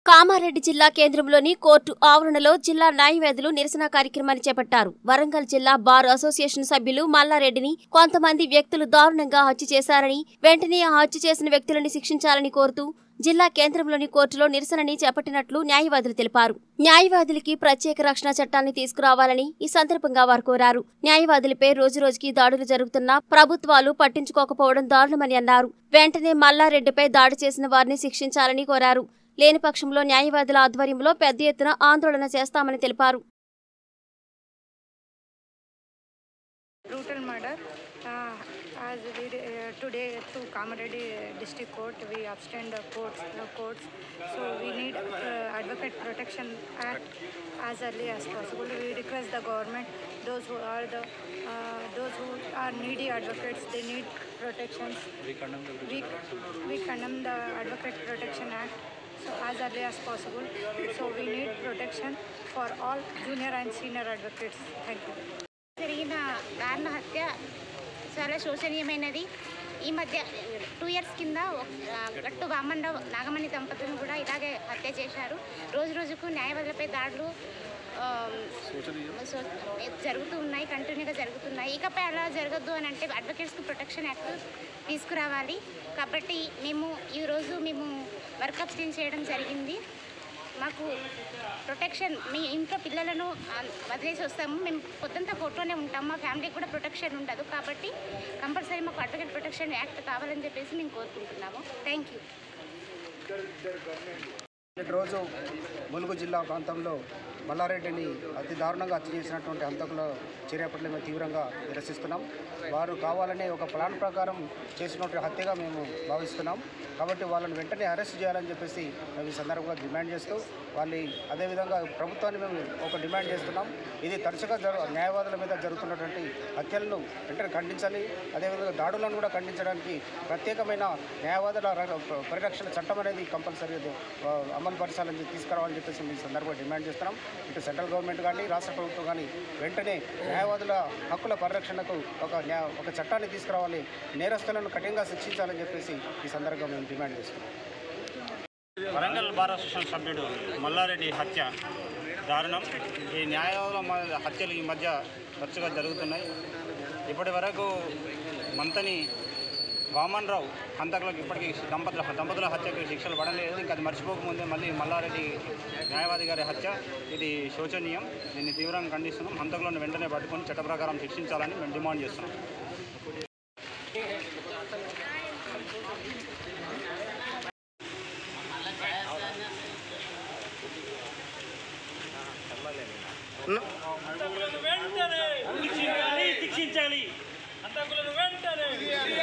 కామారెడ్డి జిల్లా కేంద్రంలోని కోర్టు ఆవరణలో జిల్లా న్యాయవాదులు నిరసన కార్యక్రమాన్ని చేపట్టారు వరంగల్ జిల్లా బార్ అసోసియేషన్ సభ్యులు మల్లారెడ్డిని కొంతమంది వ్యక్తులు దారుణంగా హత్య చేశారని వెంటనే ఆ హత్య చేసిన వ్యక్తులను శిక్షించాలని కోరుతూ జిల్లా కేంద్రంలోని కోర్టులో నిరసనని చేపట్టినట్లు న్యాయవాదులు తెలిపారు న్యాయవాదులకి ప్రత్యేక రక్షణ చట్టాన్ని తీసుకురావాలని ఈ సందర్భంగా వారు కోరారు న్యాయవాదులపై రోజురోజుకి దాడులు జరుగుతున్నా ప్రభుత్వాలు పట్టించుకోకపోవడం దారుణమని అన్నారు వెంటనే మల్లారెడ్డిపై దాడి చేసిన వారిని శిక్షించాలని కోరారు లేని పక్షంలో న్యాయవాదుల ఆధ్వర్యంలో పెద్ద ఎత్తున ఆందోళన చేస్తామని తెలిపారు brutal murder. Uh, as we uh, today to Kamareddy District Court, we abstained the courts, the courts. So we need uh, Advocate Protection Act as early as possible. We request the government, those who are the uh, those who are needy advocates, they need protections. We condemn the we, we condemn the Advocate Protection Act. So as early as possible. So we need protection for all junior and senior advocates. Thank you. జరిగిన దారుణ హత్య చాలా శోచనీయమైనది ఈ మధ్య two years కింద ఒక- ఆ, గట్టు వామన్రావు నాగమణి దంపతులను కూడా ఇలాగే హత్య చేశారు రోజు రోజుకు న్యాయవాదులపై దాడులు ఆ, సో- జరుగుతూ ఉన్నాయి కంటిన్యూగా జరుగుతున్నాయి ఇకపై అలా జరగద్దు అని అంటే అడ్వకేట్స్కి ప్రొటెక్షన్ యాక్ట్ తీసుకురావాలి కాబట్టి మేము ఈరోజు మేము వర్కప్ చేయడం జరిగింది మాకు ప్రొటెక్షన్ మీ ఇంట్లో పిల్లలను ఆ, వదిలేసి వస్తాము మేము పొద్దుంతా కోర్టులోనే ఉంటాము మా ఫ్యామిలీకి కూడా ప్రొటెక్షన్ ఉండదు కాబట్టి కంపల్సరీ మాకు అడ్వకేట్ ప్రొటెక్షన్ యాక్ట్ కావాలని చెప్పేసి మేము కోరుకుంటున్నాము థ్యాంక్ యూ రోజు ములుగు జిల్లా ప్రాంతంలో మల్లారెడ్డిని అతి దారుణంగా హత్య చేసినటువంటి హంతకుల చర్య పట్ల మేము తీవ్రంగా నిరసిస్తున్నాం వారు కావాలనే ఒక ప్లాన్ ప్రకారం చేసినటువంటి హత్యగా మేము భావిస్తున్నాం కాబట్టి వాళ్ళని వెంటనే అరెస్ట్ చేయాలని చెప్పేసి మేము ఈ సందర్భంగా డిమాండ్ చేస్తూ వాళ్ళు అదేవిధంగా ప్రభుత్వాన్ని మేము ఒక డిమాండ్ చేస్తున్నాం ఇది తరచుగా జరు న్యాయవాదుల మీద జరుగుతున్నటువంటి హత్యలను వెంటనే ఖండించాలి అదేవిధంగా దాడులను కూడా ఖండించడానికి ప్రత్యేకమైన న్యాయవాదుల ర- పరిరక్షణ చట్టం అనేది కంపల్సరీ అమలు పరచాలని చెప్పి తీసుకురావాలని చెప్పేసి మేము ఈ సందర్భంగా డిమాండ్ చేస్తున్నాం ఇటు సెంట్రల్ గవర్నమెంట్ కానీ రాష్ట్ర ప్రభుత్వం కానీ వెంటనే న్యాయవాదుల హక్కుల పరిరక్షణకు ఒక న్యాయ ఒక చట్టాన్ని తీసుకురావాలి నేరస్తులను కఠినంగా శిక్షించాలని చెప్పేసి ఈ సందర్భంగా మేము డిమాండ్ చేస్తున్నాం వరంగల్ బార్ అసోసియేషన్ సభ్యుడు మల్లారెడ్డి హత్య దారుణం ఈ న్యాయవాదుల మ- హత్యలు ఈ మధ్య తరచుగా జరుగుతున్నాయి ఇప్పటి వరకు మంతని వామన్ రావు హంతకులకు ఇప్పటికీ దంపతుల దంపతుల హత్యకు శిక్షలు పడలేదు ఇంకా అది మర్చిపోకముందే మళ్ళీ మల్లారెడ్డి న్యాయవాది గారి హత్య ఇది శోచనీయం దీన్ని తీవ్రంగా ఖండిస్తున్నాం హంతకులను వెంటనే పట్టుకొని చట్ట ప్రకారం శిక్షించాలని మేము డిమాండ్ చేస్తున్నాం వెంటనే శిక్షించాలి శిక్షించాలి అంతకులను వెంటనే